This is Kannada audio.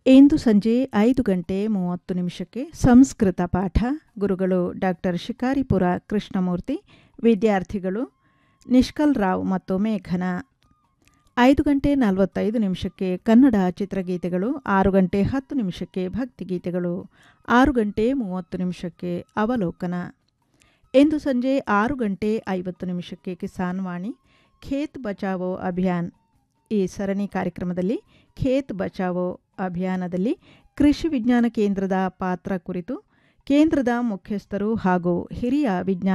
ಇಂದು ಸಂಜೆ ಐದು ಗಂಟೆ ಮೂವತ್ತು ನಿಮಿಷಕ್ಕೆ ಸಂಸ್ಕೃತ ಪಾಠ ಗುರುಗಳು ಡಾಕ್ಟರ್ ಶಿಕಾರಿಪುರ ಕೃಷ್ಣಮೂರ್ತಿ ವಿದ್ಯಾರ್ಥಿಗಳು ನಿಷ್ಕಲ್ ರಾವ್ ಮತ್ತು ಮೇಘನ ಐದು ಗಂಟೆ ನಲವತ್ತೈದು ನಿಮಿಷಕ್ಕೆ ಕನ್ನಡ ಚಿತ್ರಗೀತೆಗಳು ಆರು ಗಂಟೆ ಹತ್ತು ನಿಮಿಷಕ್ಕೆ ಭಕ್ತಿಗೀತೆಗಳು ಆರು ಗಂಟೆ ಮೂವತ್ತು ನಿಮಿಷಕ್ಕೆ ಅವಲೋಕನ ಇಂದು ಸಂಜೆ ಆರು ಗಂಟೆ ಐವತ್ತು ನಿಮಿಷಕ್ಕೆ ಕಿಸಾನ್ ವಾಣಿ ಖೇತ್ ಬಚಾವೋ ಅಭಿಯಾನ್ ಈ ಸರಣಿ ಕಾರ್ಯಕ್ರಮದಲ್ಲಿ ಖೇತ್ ಬಚಾವೋ ಅಭಿಯಾನದಲ್ಲಿ ಕೃಷಿ ವಿಜ್ಞಾನ ಕೇಂದ್ರದ ಪಾತ್ರ ಕುರಿತು ಕೇಂದ್ರದ ಮುಖ್ಯಸ್ಥರು ಹಾಗೂ ಹಿರಿಯ ವಿಜ್ಞಾನ